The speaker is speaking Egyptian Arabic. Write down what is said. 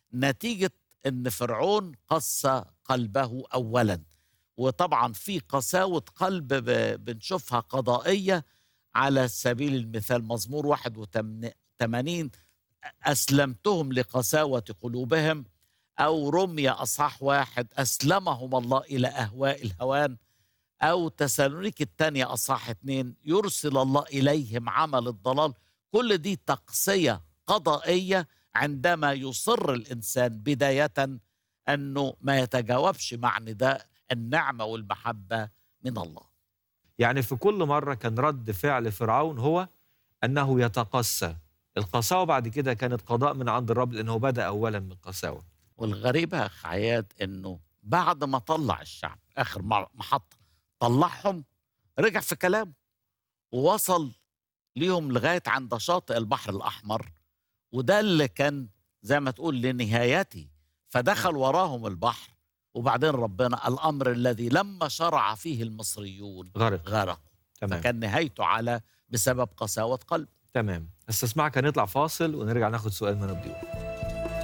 نتيجة أن فرعون قسى قلبه أولا وطبعا في قساوة قلب ب- بنشوفها قضائية على سبيل المثال مزمور 81 أسلمتهم لقساوة قلوبهم أو رمي أصحاح واحد أسلمهم الله إلى أهواء الهوان أو تسالونيك الثانية أصحاح اتنين يرسل الله إليهم عمل الضلال كل دي تقسية قضائية عندما يصر الإنسان بداية أنه ما يتجاوبش مع نداء النعمة والمحبة من الله يعني في كل مرة كان رد فعل فرعون هو أنه يتقسى القساوة بعد كده كانت قضاء من عند الرب لأنه بدأ أولا من قساوة والغريبة يا أخ عياد أنه بعد ما طلع الشعب آخر مر- محطة طلعهم رجع في كلامه ووصل ليهم لغاية عند شاطئ البحر الأحمر وده اللي كان زي ما تقول لنهايته فدخل وراهم البحر وبعدين ربنا الأمر الذي لما شرع فيه المصريون غرق غرقوا تمام فكان نهايته على بسبب قساوة قلب تمام استسمعك هنطلع فاصل ونرجع ناخد سؤال من الضيوف